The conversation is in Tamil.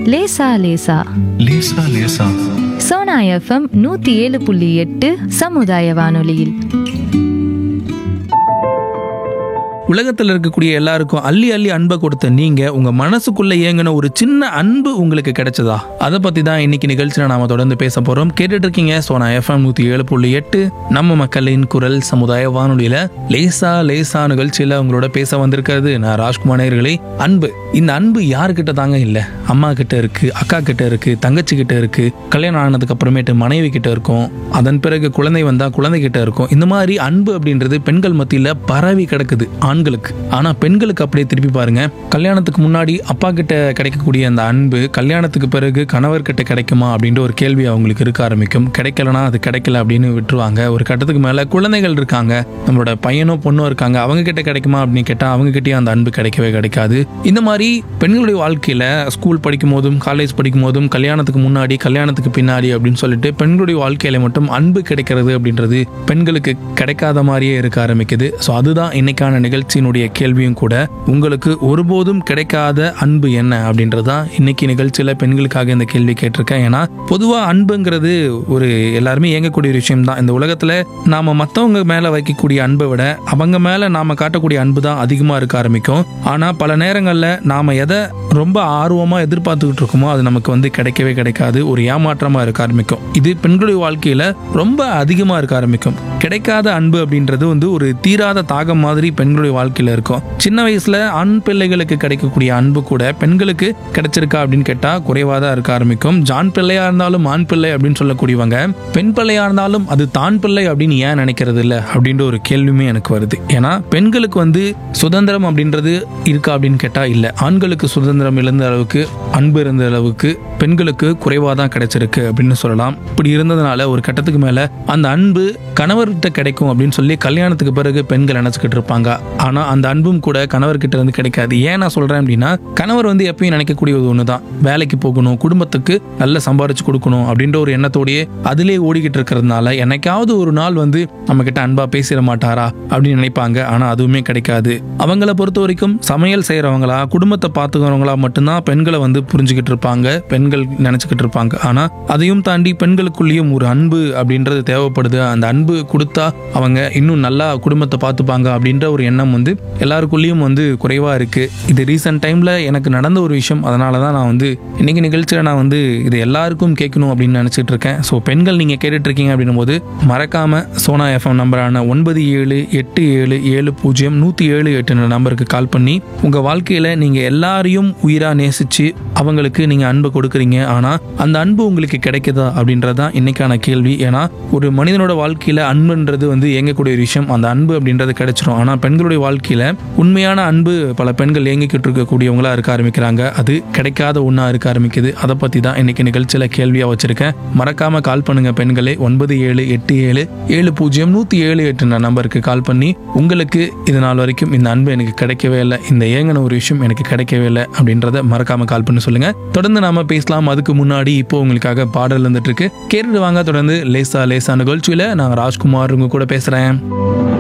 லேசா லேசா லேசா லேசா சோனா எஃப்எம் நூத்தி ஏழு புள்ளி எட்டு சமுதாய வானொலியில் உலகத்தில் இருக்கக்கூடிய எல்லாருக்கும் அள்ளி அள்ளி அன்பை கொடுத்த நீங்க உங்க மனசுக்குள்ள ஏங்கின ஒரு சின்ன அன்பு உங்களுக்கு கிடைச்சதா அதை பத்தி தான் இன்னைக்கு நிகழ்ச்சியில நாம தொடர்ந்து பேச போறோம் கேட்டுட்டு இருக்கீங்க சோனா எஃப்எம் நூத்தி ஏழு புள்ளி எட்டு நம்ம மக்களின் குரல் சமுதாய வானொலியில லேசா லேசா நிகழ்ச்சியில உங்களோட பேச வந்திருக்கிறது நான் ராஜ்குமார் நேயர்களே அன்பு இந்த அன்பு யாருக்கிட்ட தாங்க இல்ல அம்மா கிட்ட இருக்கு அக்கா கிட்ட இருக்கு தங்கச்சி கிட்ட இருக்கு கல்யாணம் ஆனதுக்கு அப்புறமேட்டு மனைவி கிட்ட இருக்கும் அதன் பிறகு குழந்தை வந்தா குழந்தை கிட்ட இருக்கும் இந்த மாதிரி அன்பு அப்படின்றது பெண்கள் மத்தியில பரவி கிடக்குது ஆண்களுக்கு ஆனா பெண்களுக்கு அப்படியே திருப்பி பாருங்க கல்யாணத்துக்கு முன்னாடி அப்பா கிட்ட கிடைக்கக்கூடிய அந்த அன்பு கல்யாணத்துக்கு பிறகு கணவர் கிட்ட கிடைக்குமா அப்படின்ற ஒரு கேள்வி அவங்களுக்கு இருக்க ஆரம்பிக்கும் கிடைக்கலனா அது கிடைக்கல அப்படின்னு விட்டுருவாங்க ஒரு கட்டத்துக்கு மேல குழந்தைகள் இருக்காங்க நம்மளோட பையனோ பொண்ணோ இருக்காங்க அவங்க கிட்ட கிடைக்குமா அப்படின்னு கேட்டா அவங்க கிட்டயும் அந்த அன்பு கிடைக்கவே கிடைக்காது இந்த மாதிரி பெண்களுடைய வாழ்க்கையில ஸ்கூல் படிக்கும் போதும் காலேஜ் படிக்கும் போதும் கல்யாணத்துக்கு முன்னாடி கல்யாணத்துக்கு பின்னாடி அப்படின்னு சொல்லிட்டு பெண்களுடைய வாழ்க்கையில மட்டும் அன்பு கிடைக்கிறது அப்படின்றது பெண்களுக்கு கிடைக்காத மாதிரியே இருக்க ஆரம்பிக்குது ஸோ அதுதான் இன்னைக்கான நிகழ்ச்சியினுடைய கேள்வியும் கூட உங்களுக்கு ஒருபோதும் கிடைக்காத அன்பு என்ன அப்படின்றதான் இன்னைக்கு நிகழ்ச்சியில பெண்களுக்காக இந்த கேள்வி கேட்டிருக்கேன் ஏன்னா பொதுவா அன்புங்கிறது ஒரு எல்லாருமே இயங்கக்கூடிய ஒரு விஷயம் தான் இந்த உலகத்துல நாம மத்தவங்க மேல வைக்கக்கூடிய அன்பை விட அவங்க மேல நாம காட்டக்கூடிய அன்பு தான் அதிகமா இருக்க ஆரம்பிக்கும் ஆனா பல நேரங்கள்ல நாம எதை ரொம்ப ஆர்வமா எதிர்பார்த்துக்கிட்டு இருக்கோமோ அது நமக்கு வந்து கிடைக்கவே கிடைக்காது ஒரு ஏமாற்றமா இருக்க ஆரம்பிக்கும் இது பெண்களுடைய வாழ்க்கையில ரொம்ப அதிகமா இருக்க ஆரம்பிக்கும் கிடைக்காத அன்பு அப்படின்றது வந்து ஒரு தீராத தாகம் மாதிரி பெண்களுடைய வாழ்க்கையில இருக்கும் சின்ன வயசுல ஆண் பிள்ளைகளுக்கு கிடைக்கக்கூடிய அன்பு கூட பெண்களுக்கு கிடைச்சிருக்கா அப்படின்னு கேட்டா குறைவா தான் இருக்க ஆரம்பிக்கும் ஜான் பிள்ளையா இருந்தாலும் ஆண் பிள்ளை அப்படின்னு சொல்லக்கூடியவங்க பெண் பிள்ளையா இருந்தாலும் அது தான் பிள்ளை அப்படின்னு ஏன் நினைக்கிறது இல்ல அப்படின்ற ஒரு கேள்வியுமே எனக்கு வருது ஏன்னா பெண்களுக்கு வந்து சுதந்திரம் அப்படின்றது இருக்கா அப்படின்னு கேட்டா இல்ல ஆண்களுக்கு சுதந்திரம் இருந்த அளவுக்கு அன்பு இருந்த அளவுக்கு பெண்களுக்கு குறைவா தான் கிடைச்சிருக்கு அப்படின்னு சொல்லலாம் இப்படி இருந்ததுனால ஒரு கட்டத்துக்கு மேல அந்த அன்பு கணவர்கிட்ட கிடைக்கும் அப்படின்னு சொல்லி கல்யாணத்துக்கு பிறகு பெண்கள் நினைச்சுக்கிட்டு இருப்பாங்க ஆனா அந்த அன்பும் கூட கணவர்கிட்ட இருந்து கிடைக்காது ஏன் நான் சொல்றேன் அப்படின்னா கணவர் வந்து எப்பயும் நினைக்கக்கூடியது ஒண்ணுதான் வேலைக்கு போகணும் குடும்பத்துக்கு நல்ல சம்பாரிச்சு கொடுக்கணும் அப்படின்ற ஒரு எண்ணத்தோடயே அதிலே ஓடிக்கிட்டு இருக்கிறதுனால என்னைக்காவது ஒரு நாள் வந்து நம்ம கிட்ட அன்பா பேசிட மாட்டாரா அப்படின்னு நினைப்பாங்க ஆனா அதுவுமே கிடைக்காது அவங்கள பொறுத்த வரைக்கும் சமையல் செய்யறவங்களா குடும்பத்தை பார்த்துக்கிறவங்களா மட்டும்தான் பெண்களை வந்து புரிஞ்சுக்கிட்டு இருப்பாங்க பெண்கள் நினைச்சுக்கிட்டு இருப்பாங்க ஆனா அதையும் தாண்டி பெண்களுக்குள்ளேயும் ஒரு அன்பு அப்படின்றது தேவைப்படுது அந்த அன்பு கொடுத்தா அவங்க இன்னும் நல்லா குடும்பத்தை பார்த்துப்பாங்க அப்படின்ற ஒரு எண்ணம் வந்து எல்லாருக்குள்ளேயும் வந்து குறைவா இருக்கு இது ரீசெண்ட் டைம்ல எனக்கு நடந்த ஒரு விஷயம் அதனால தான் நான் வந்து இன்னைக்கு நிகழ்ச்சியில நான் வந்து இது எல்லாருக்கும் கேட்கணும் அப்படின்னு நினைச்சிட்டு இருக்கேன் ஸோ பெண்கள் நீங்க கேட்டுட்டு இருக்கீங்க அப்படின்னும் போது மறக்காம சோனா எஃப்எம் நம்பரான ஒன்பது ஏழு எட்டு ஏழு ஏழு பூஜ்ஜியம் நூத்தி ஏழு எட்டு நம்பருக்கு கால் பண்ணி உங்க வாழ்க்கையில நீங்க எல்லாரையும் உயிரா நேசிச்சு அவங்களுக்கு நீங்க அன்பு கொடுக்குறீங்க ஆனா அந்த அன்பு உங்களுக்கு கிடைக்குதா அப்படின்றதான் இன்னைக்கான கேள்வி ஏன்னா ஒரு மனிதனோட வாழ்க்கையில அன்புன்றது வந்து இயங்கக்கூடிய ஒரு விஷயம் அந்த அன்பு அப்படின்றது கிடைச்சிரும் ஆனா பெண்களுடைய வாழ்க்கையில உண்மையான அன்பு பல பெண்கள் இயங்கிக்கிட்டு இருக்கக்கூடியவங்களா இருக்க ஆரம்பிக்கிறாங்க அது கிடைக்காத ஒண்ணா இருக்க ஆரம்பிக்குது அதை பத்தி தான் இன்னைக்கு நிகழ்ச்சியில கேள்வியா வச்சிருக்கேன் மறக்காம கால் பண்ணுங்க பெண்களே ஒன்பது ஏழு எட்டு ஏழு ஏழு பூஜ்ஜியம் நூத்தி ஏழு எட்டு நம்பருக்கு கால் பண்ணி உங்களுக்கு இது நாள் வரைக்கும் இந்த அன்பு எனக்கு கிடைக்கவே இல்லை இந்த ஏங்கின ஒரு விஷயம் எனக்கு கிடைக்கவே இல்லை அப்படின்றத மறக்காம கால் பண்ணி சொல்லுங்க தொடர்ந்து நாம பேசலாம் அதுக்கு முன்னாடி இப்போ உங்களுக்காக பாடல் வந்துட்டு இருக்கு கேட்டுட்டு வாங்க தொடர்ந்து லேசா லேசா நிகழ்ச்சியில நான் ராஜ்குமார் உங்க கூட பேசுறேன்